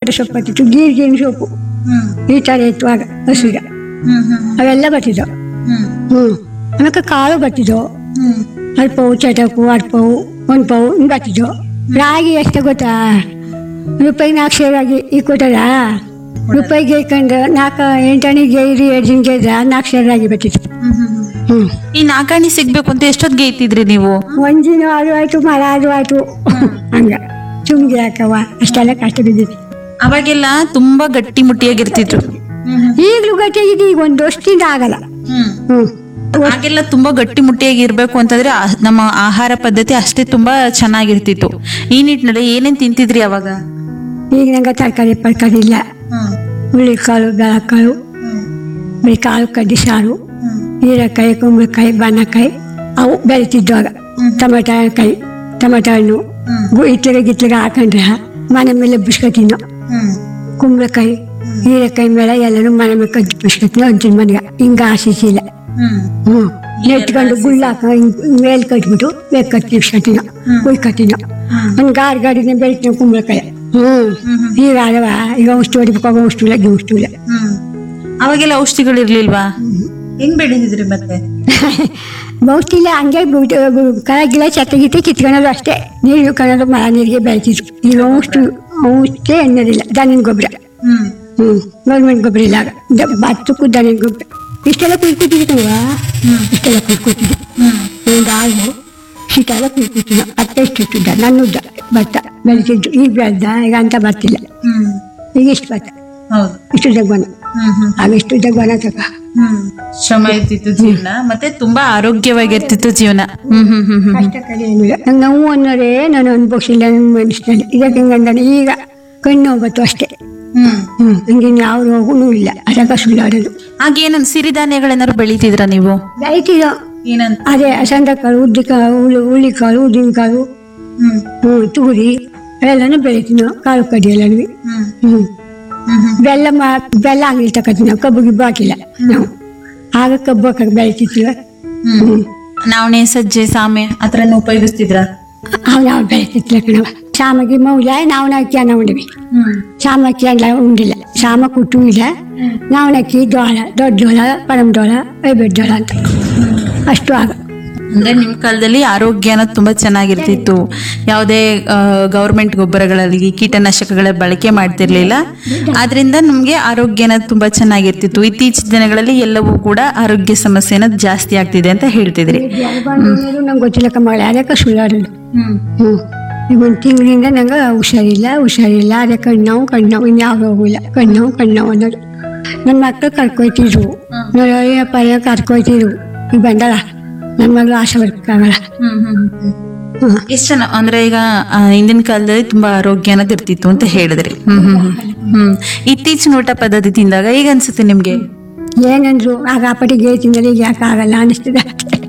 Tomato ಸೊಪ್ಪು ಬರ್ತಿತ್ತು ಗೀರ್ಗಿನ ಸೊಪ್ಪು ಹ್ಮ್ ಈ ಥರ ಇತ್ತು ಆಗ ಹಸುಗ ಹ್ಮ್ ಹ್ಮ್ ಅವೆಲ್ಲ ಬರ್ತಿದ್ದವು ಹ್ಮ್ ಹ್ಞೂ ಆಮೇಲೆ ಕಾಳು ಬರ್ತಿದ್ದವು ಹ್ಮ್ ಅಲ್ಪವು ಚಟಕು ಅಡ್ಪವು ಒಂದು ಪವು ಹಿಂಗೆ ಬರ್ತಿದ್ದವು ರಾಗಿ ಎಷ್ಟು ಗೊತ್ತಾ ರೂಪಾಯಿ ನಾಲ್ಕು ಸೇರ್ ರಾಗಿ ಈಗ ಕೊಟ್ಟಾರ ರೂಪಾಯಿಗೆ ಇಟ್ಕೊಂಡು ನಾಲ್ಕು ಎಂಟಣಿಗೆ ಇರಿ ಎರಡು ದಿನಕ್ಕೆ ಇದ್ರೆ ನಾಲ್ಕು ಸೇರ್ ರಾಗಿ ಬರ್ತಿತ್ತು ಹ್ಮ್ ಹ್ಮ್ ಹ್ಮ್. ಹ್ಞೂ ಈ ನಾಲ್ಕಾಣಿ ಸಿಗ್ಬೇಕು ಅಂತ ಎಷ್ಟೊತ್ತಿಗೆ ಇತ್ತಿದ್ರಿ ನೀವು ಒಂದಿನ ಅದು ಆಯ್ತು ಮರ ಅದು ಆಯ್ತು ಹಂಗ ಚುಮ್ಗೆ ಹಾಕವ ಅಷ್ಟೆಲ್ಲ ಕಷ್ಟ ಬಿದ್ದಿತ್ತು ಅವಾಗೆಲ್ಲ ತುಂಬಾ ಗಟ್ಟಿ ಮುಟ್ಟಿಯಾಗಿರ್ತಿದ್ರು ಈಗಲೂ ಗಟ್ಟಿ ಇದೆ ಈಗ ಒಂದು ವರ್ಷದಿಂದ ಆಗಲ್ಲ ಹ್ಮ್ ಆಗೆಲ್ಲ ತುಂಬಾ ಗಟ್ಟಿ ಮುಟ್ಟಿಯಾಗಿ ಇರ್ಬೇಕು ಅಂತಂದ್ರೆ ಆ- ನಮ್ಮ ಆಹಾರ ಪದ್ಧತಿ ಅಷ್ಟೇ ತುಂಬಾ ಚೆನ್ನಾಗಿರ್ತಿತ್ತು ಈ ನಿಟ್ಟಿನಲ್ಲಿ ಏನೇನ್ ತಿಂತಿದ್ರಿ ಅವಾಗ ಈಗ ನಂಗೆ ತರಕಾರಿ ಪರ್ಕಾರಿ ಇಲ್ಲ ಹುಳ್ಳಿಕಾಳು ಬೆಳಕಾಳು ಬರೀ ಕಾಳು ಕಡ್ಡಿ ಸಾರು ಹೀರೆಕಾಯಿ ಕುಂಬಳಕಾಯಿ ಬನ್ನಕಾಯಿ ಅವು ಬೆಳಿತಿದ್ವು ಆಗ ಟೊಮೆಟೊ ಕಾಯಿ ಟೊಮೆಟೊ ಹಣ್ಣು ಗು ಇತ್ಲಿಗೆ ಗಿತ್ಲಿಗೆ ಹಾಕೊಂಡ್ರೆ ಮನೆ ಮೇಲೆ ಬಿಸ್ಕತ್ತಿನೋ ಕುಂಬಳಕಾಯಿ ಹೀರೆಕಾಯಿ ಮೇಲೆ ಎಲ್ಲರೂ ಮನೆ ಮೇಲೆ ಕದ್ದು ಬಿಸ್ಕತ್ತಿನ ಅಂತಿನ ಮನೆಗೆ ಹಿಂಗೆ ಆಶಿಸಿಲ್ಲ ಹ್ಞೂ ನೆಟ್ಕೊಂಡು ಗುಳ್ಳಾಕ ಮೇಲ್ ಕಟ್ಬಿಟ್ಟು ಬೇಕು ಕಟ್ಟಿ ಬಿಸ್ಕತ್ತಿನ ಕುಯ್ಕತ್ತಿನ ಒಂದು ಗಾಡಿ ಗಾಡಿನ ಬೆಳಿತೀವಿ ಕುಂಬಳಕಾಯಿ ಹ್ಞೂ ಈಗ ಅಲ್ವ ಈಗ ಔಷಧಿ ಹೊಡಿಬೇಕು ಔಷಧಿ ಇಲ್ಲ ಗಿಔಷಧಿ ಇಲ್ಲ ಅವಾಗೆಲ್ಲ ಔಷಧಿಗಳು ಇರ್ಲಿಲ್ವಾ ಹೆಂಗ್ ಬೆಳೆದಿದ್ರಿ ಮತ್ತೆ ಔಷಧಿ ಇಲ್ಲ ಹಂಗೆ ಕಳಗಿಲ್ಲ ಗಿತ್ತೆ ಕಿತ್ಕೊಳ್ಳೋದು ಅಷ್ಟೇ ನೀರು ಕಣೋದು ಮರ ನೀರಿಗೆ ಬೆಳಿತಿದ್ರು ಈಗ ಔಷಧಿ ಔಷಧಿ ಅನ್ನೋದಿಲ್ಲ ದನಿನ ಗೊಬ್ಬರ ಹ್ಮ್ ಹ್ಞೂ ಗೌರ್ಮೆಂಟ್ ಗೊಬ್ಬರ ಇಲ್ಲ ಆಗ ದ- ಭತ್ತಕ್ಕೂ ದನಿನ ಗೊಬ್ಬರ ಇಷ್ಟೆಲ್ಲ ಕುಯ್ಕೊತಿದ್ದೀನಲ್ವಾ ಇಷ್ಟೆಲ್ಲ ಕುಯ್ಕೊತಿದ್ದೆ ಹ್ಮ್ ಒಂದು ಆಳು ಶೀತೆಲ್ಲ ಕುಯ್ಕೊತಿದ್ದ ಭತ್ತ ಇಷ್ಟಿಟ್ಟಿದ್ದ ನನ್ನುದ್ದ ಭತ್ತ ಬೆಳಿತಿದ್ದು ಈಗ ಬೆಳ್ದ ಈಗ ಅಂತ ಬರ್ತಿಲ್ಲ ಹ್ಮ್ ಈಗ ಇಷ್ಟು ಭತ್ತ ಹೌದು ಇಷ್ಟು ಜಗ್ವನ ಹ್ಮ್ ಹ್ಮ್ ಆಗ ಇಷ್ಟು ಜಗ್ವನ ತಗ ಹ್ಮ್ ಶ್ರಮ ಇರ್ತಿತ್ತು ಜೀವನ ಮತ್ತೆ ತುಂಬಾ ಆರೋಗ್ಯವಾಗಿರ್ತಿತ್ತು ಜೀವನ ಹ್ಮ್ ಹ್ಮ್ ಹ್ಮ್ ಹ್ಮ್ ಕಷ್ಟ ಕಡೆ ಏನಿಲ್ಲ ನಂಗೆ ನೋವು ಅನ್ನೋದೇ ನಾನು ಅನ್ಭವಿಸಿಲ್ಲ ನನ್ನ ಮನಸ್ಸಿನಲ್ಲಿ ಇದಕ್ಕೆ ಹಿಂಗಂದಾನೆ ಈಗ ಕಣ್ಣು ಬತ್ತು ಅಷ್ಟೇ ಹ್ಮ್ ಹ್ಞೂ ಹಂಗೆ ಯಾವ ರೋಗನೂ ಇಲ್ಲ ಅದಕ್ಕೆ ಸುಳ್ಳಾಡೋದು ಆಗ ಏನನ್ ಸಿರಿಧಾನ್ಯಗಳೇನಾದ್ರು ಬೆಳಿತಿದ್ರ ನೀವು ಬೆಳಿತಿದ್ದೋ ಏನಂತ ಅದೇ ಸಂದಕಾಳು ಉದ್ದಿಕಾಳು ಹುಳಿ ಹುಳಿಕಾಳು ಉದ್ದಿನಕಾಳು ಹ್ಮ್ ಹ್ಞೂ ತುಗುರಿ ಎಲ್ಲನೂ ಬೆಳಿತೀವಿ ನಾವು ಕಾಳು ಕಡ್ಡಿ ಎಲ್ಲನೂ ಹ್ಮ್ ಹ್ಞೂ ಹ್ಮ್ ಹ್ಮ್ ಬೆಲ್ಲ ಮಾ ಬೆಲ್ಲ ಅಂಗಡಿ ತಗೋತೀವಿ ನಾವು ಕಬ್ಬು ಗಿಬ್ಬು ಹಾಕಿಲ್ಲ ನಾವು ಆಗ ಕಬ್ಬು ಹಾಕಕ್ಕೆ ಬೆಳಿತಿದ್ವಿ ಹ್ಞೂ ನಾವಣೆ ಸಜ್ಜೆ ಸಾಮೆ ಆತರ ಉಪಯೋಗಿಸ್ತಿದ್ರ ಅವು ನಾವು ಬೆಳಿತಿದ್ಲ ಕಣವ ಶಾಮಗಿ ಮೌಲ್ಯ ನಾವು ಅಕ್ಕಿ ಅನ್ನ ಉಂಡಿವಿ ಹ್ಮ್ ಶಾಮಕ್ಕಿ ಎಲ್ಲ ಉಂಡಿಲ್ಲ ಶಾಮ ಕುಟ್ಟು ಇಲ್ಲ ನಾವಣಕ್ಕಿ ಜೋಳ ದೊಡ್ಡ ಜೋಳ ಪರಂ ಜೋಳ ಐಬೇಟ್ ಜೋಳ ಅಂತ ಅಷ್ಟು ಆಗ ಅಂದ್ರೆ ನಿಮ್ ಕಾಲದಲ್ಲಿ ಆರೋಗ್ಯ ಅನ್ನೋದು ತುಂಬಾ ಚೆನ್ನಾಗಿರ್ತಿತ್ತು ಯಾವುದೇ ಗೌರ್ಮೆಂಟ್ ಗೊಬ್ಬರಗಳಲ್ಲಿ ಕೀಟನಾಶಕಗಳ ಬಳಕೆ ಮಾಡ್ತಿರ್ಲಿಲ್ಲ ಆದ್ರಿಂದ ನಮ್ಗೆ ಆರೋಗ್ಯ ಅನ್ನೋದು ತುಂಬಾ ಚೆನ್ನಾಗಿರ್ತಿತ್ತು ಇತ್ತೀಚಿನ ದಿನಗಳಲ್ಲಿ ಎಲ್ಲವೂ ಕೂಡ ಆರೋಗ್ಯ ಸಮಸ್ಯೆ ಅನ್ನೋದು ಜಾಸ್ತಿ ಆಗ್ತಿದೆ ಅಂತ ಹೇಳ್ತಿದ್ರಿ ನಂಗೆ ಗೊತ್ತಿಲ್ಲ ಕಮ್ಮಗಳ ಅದಕ್ಕೆ ಸುಳ್ಳಾಡೋದು ಹ್ಮ್ ಹ್ಞೂ ಈಗ ಒಂದು ತಿಂಗಳಿಂದ ನಂಗೆ ಹುಷಾರಿಲ್ಲ ಹುಷಾರಿಲ್ಲ ಅದೇ ಕಣ್ಣಾವು ಕಣ್ಣಾವು ಇನ್ಯಾವ ಹೋಗಿಲ್ಲ ಕಣ್ಣಾವು ಕಣ್ಣಾವು ಅನ್ನೋದು ನನ್ನ ಮಕ್ಕಳು ಕರ್ಕೊಯ್ತಿದ್ರು ನನ್ನ ಪರ್ಯ ಕರ್ಕೊಯ್ತಿದ್ರು ಈಗ ಬಂದಲ್ಲ ನನ್ನ ಮಗಳು ಆಸೆ ಬರ್ಬೇಕಾಗಲ್ಲ ಹ್ಮ್ ಹ್ಮ್ ಹ್ಮ್ ಹ್ಞೂ ಎಷ್ಟು ಚೆನ್ನ ಅಂದ್ರೆ ಈಗ ಆ, ಹಿಂದಿನ ಕಾಲದಲ್ಲಿ ತುಂಬಾ ಆರೋಗ್ಯ ಅನ್ನೋದು ಇರ್ತಿತ್ತು ಅಂತ ಹೇಳಿದ್ರಿ ಹ್ಮ್ ಹ್ಮ್ ಹ್ಮ್. ಹ್ಮ್ ಇತ್ತೀಚಿನ ಊಟ ಪದ್ಧತಿ ತಿಂದಾಗ ಈಗ ಅನ್ಸುತ್ತೆ ನಿಮ್ಗೆ ಏನಂದ್ರು ಆಗ ಆ ಪಟ್ಟಿಗೆ ತಿಂದರೆ ಈಗ ಯಾಕೆ ಆಗಲ್ಲ ಅನಿಸ್ತದೆ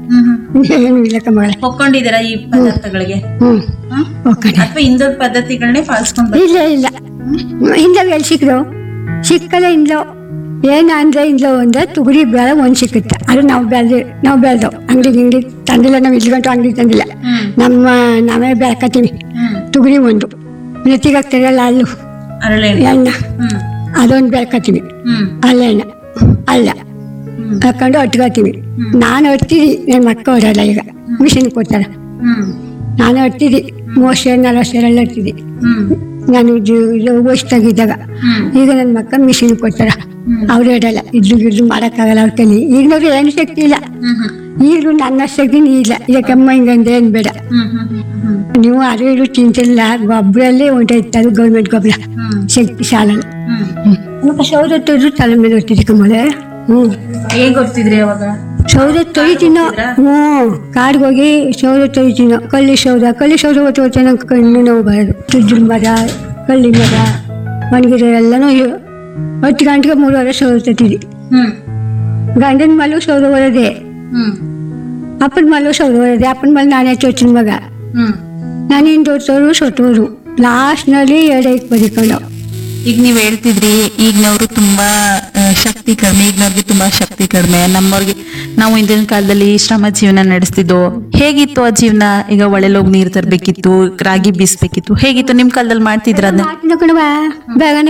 ಏನು ಇಲ್ಲ ಕಮ್ಮಗಳ ಒಪ್ಕೊಂಡಿದ್ದೀರಾ ಈ ಪದಾರ್ಥಗಳಿಗೆ ಹ್ಞೂ ಓಕೆ ಅಥವಾ ಇಂದದ ಪದ್ಧತಿಗಳನ್ನೇ ಪಾಲಿಸ್ಕೊಂಡು ಇಲ್ಲ ಇಲ್ಲ ಹಿಂದೆ ಎಲ್ಲಿ ಸಿಕ್ಕರು ಸಿಕ್ಕಲ್ಲ ಇಂದ್ಲೋ ಏನು ಅಂದ್ರೆ ಇಂದ್ಲೋ ಅಂದ್ರೆ ತುಗುರಿ ಬೇಳೆ ಒಂದು ಸಿಕ್ಕುತ್ತೆ ಅದು ನಾವು ಬೆಳೆದು ನಾವು ಬೆಳೆದವು ಅಂಗಡಿ ಗಿಂಗಡಿ ತಂದಿಲ್ಲ ನಾವು ಇಲ್ಗಂಟು ಅಂಗಡಿ ತಂದಿಲ್ಲ ನಮ್ಮ ನಾವೇ ಬೆಳ್ಕತ್ತೀವಿ ತುಗುರಿ ಒಂದು ನೆತ್ತಿಗಾಗ್ತದಲ್ಲ ಅಲ್ಲು ಅರಳೆಣ್ಣೆ ಎಣ್ಣ ಹ್ಮ್ ಅದೊಂದು ಬೆಳ್ಕತ್ತೀವಿ ಹ್ಮ್ ಅಲ್ಲೆಣ್ಣ ಅಲ್ಲ ಹಾಕೊಂಡು ಅಟ್ಕೋತೀವಿ ನಾನು ಹೊಡ್ತೀವಿ ನನ್ನ ಮಕ್ಕ ಹೊರಲ್ಲ ಈಗ ಮಿಷಿನ್ ಕೊಡ್ತಾರೆ ಹ್ಮ್ ನಾನು ಹೊಡ್ತಿದ್ದಿ ಮೂವತ್ತು ಸೇರು ನಲ್ವತ್ತು ಸೇರೆಲ್ಲ ಹೊಡ್ತಿದ್ದಿ ಹ್ಮ್ ನಾನು ಇದು ಇದು ವಯಸ್ಸಾಗಿದ್ದಾಗ ಹ್ಮ್ ಈಗ ನನ್ನ ಮಕ್ಕ ಮಿಷಿನ್ ಕೊಡ್ತಾರ ಅವ್ರು ಹೇಳಲ್ಲ ಇದ್ದು ಗಿದ್ದು ಮಾಡೋಕ್ಕಾಗಲ್ಲ ಅವ್ರ ಕೈಲಿ ಈಗಿನವ್ರು ಏನು ಶಕ್ತಿ ಇಲ್ಲ ಹ್ಮ್ ಹ್ಮ್ ಈಗಲೂ ನನ್ನ ಶಕ್ತಿನೂ ಇಲ್ಲ ಯಾಕಮ್ಮ ಹಿಂಗಂದ್ರೆ ಏನು ಬೇಡ ಹ್ಮ್ ಹ್ಮ್ ಹ್ಮ್ ನೀವು ಅದು ಇದು ತಿಂತಿಲ್ಲ ಗೊಬ್ಬರಲ್ಲೇ ಹೊಂಟೈತೆ ಅದು ಗೌರ್ಮೆಂಟ್ ಗೊಬ್ಬರ ಹ್ಮ್ ಶಕ್ತಿ ಸಾಲಲ್ಲ ಹ್ಮ್ ಮತ್ತೆ ಸೌದೆ ತೊಯ್ದು ತಲೆ ಮೇಲೆ ಹೊರ್ತಿದ್ದೆ ಕಮ್ಮಲೆ ಹ್ಞೂ ಹೇಗ್ ಗೊತ್ತಿದ್ರಿ ಅವಾಗ ಸೌದೆ ತೊಯ್ತೀನೋ ಹ್ಞೂ ಕಾಡಿಗೆ ಹೋಗಿ ಸೌದೆ ತೊಯ್ತೀನೋ ಕಳ್ಳಿ ಸೌದೆ ಕಳ್ಳಿ ಸೌದೆ ಹೊತ್ತು ಹೊತ್ತು ನಂಗೆ ಕಣ್ಣು ನೋವು ಬರೋದು ತುಜ್ಜಿನ ಮರ ಕಳ್ಳಿ ಮರ ಒಣಗಿರೋ ಎಲ್ಲನೂ ಇವು. ಹತ್ತು ಗಂಟೆಗೆ ಮೂರುವರೆ ಸೌದೆ ತತ್ತಿದ್ವಿ ಹ್ಮ್ ಗಂಡನ ಮಲ್ಲು ಸೌದೆ ಬರೋದೆ ಹ್ಮ್ ಅಪ್ಪನ ಮಲ್ಲು ಸೌದೆ ಬರೋದೆ ಅಪ್ಪನ ಮಲ್ ನಾನೇ ಚೊಚ್ಚಿನ ಮಗ ಹ್ಮ್ ನಾನೇನು ದೊಡ್ಡವರು ಸೊಟ್ಟವರು ಲಾಸ್ಟ್ನಲ್ಲಿ ಎರಡೈಕ್ ಬದಿಕೊಂಡು ಈಗ ನೀವ್ ಹೇಳ್ತಿದ್ರಿ ಈಗಿನವ್ರು ತುಂಬಾ ಆ, ಶಕ್ತಿ ಕಡಿಮೆ ಈಗಿನವ್ರಿಗೆ ತುಂಬಾ ಶಕ್ತಿ ಕಡಿಮೆ ನಮ್ಮವ್ರಿಗೆ ನಾವು ಹಿಂದಿನ ಕಾಲದಲ್ಲಿ ಶ್ರಮ ಜೀವನ ನಡೆಸ್ತಿದ್ದೋ ಹೇಗಿತ್ತು ಆ ಜೀವನ ಈಗ ಒಳೆಲೋಗಿ ನೀರ್ ತರ್ಬೇಕಿತ್ತು ರಾಗಿ ಬೀಸ್ಬೇಕಿತ್ತು ಹೇಗಿತ್ತು ನಿಮ್ ಕಾಲದಲ್ಲಿ ಮಾಡ್ತಿದ್ರ ಅದನ್ನ ಕಣವ ಬೇಗನೆ